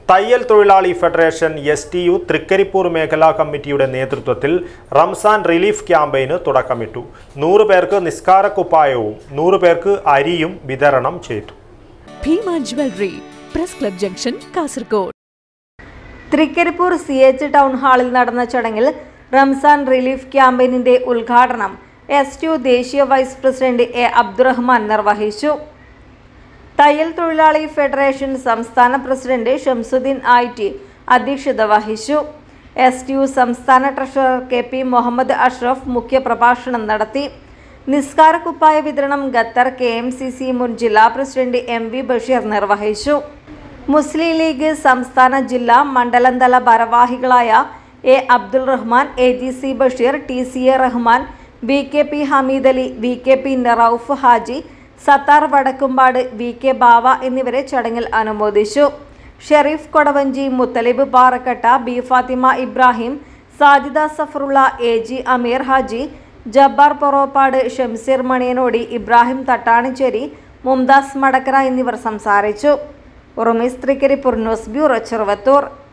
തയ്യൽ തൊഴിലാളി federation S T U Trikaripur മേഖലാ കമ്മിറ്റിയുടെ നേതൃത്വത്തിൽ റംസാൻ റിലീഫ് ക്യാമ്പയിന് തുടക്കമിട്ടു നൂറ് പേർക്ക് നിസ്കാരക്കുപ്പായവും നൂറ് പേർക്ക് അരിയും വിതരണം ചെയ്തു Bhima jewellery press club junction Kasaragod Trikaripur C H town ഹാളിൽ നടന്ന ചടങ്ങിൽ റംസാൻ റിലീഫ് ക്യാമ്പയിനിന്റെ ഉദ്ഘാടനം എസ് ടി യു ദേശീയ വൈസ് പ്രസിഡന്റ് എ അബ്ദുറഹ്മാൻ നിർവഹിച്ചു തയ്യൽ തൊഴിലാളി ഫെഡറേഷൻ സംസ്ഥാന പ്രസിഡന്റ് ഷംസുദ്ദീൻ ഐ ടി അധ്യക്ഷത വഹിച്ചു എസ് ടി യു സംസ്ഥാന treasurer K P Muhammad Ashraf മുഖ്യപ്രഭാഷണം നടത്തി നിസ്കാരക്കുപ്പായ വിതരണം Qatar K M C C മുൻ ജില്ലാ പ്രസിഡന്റ് എം വി ബഷീർ നിർവഹിച്ചു മുസ്ലിം ലീഗ് സംസ്ഥാന ജില്ലാ മണ്ഡലം തല ഭാരവാഹികളായ A Abdul Rahman A G C Basheer T C A Rahman V K P Hameed Ali V K P Rauf Haji Sathar Vadakkumpad V K Bava എന്നിവരെ ചടങ്ങിൽ അനുമോദിച്ചു Sharif Kodavanchi Muthalib Parakatta B Fathima Ibrahim Sajida Safarulla A G Ameer Haji Jabbar Poroppad Shamseer Maniyanodi Ibrahim Thattanicheri Mumtaz Madakkara എന്നിവർ സംസാരിച്ചു ഉറുമിസ് തൃക്കരിപ്പൂർ ന്യൂസ് ബ്യൂറോ ചെറുവത്തൂർ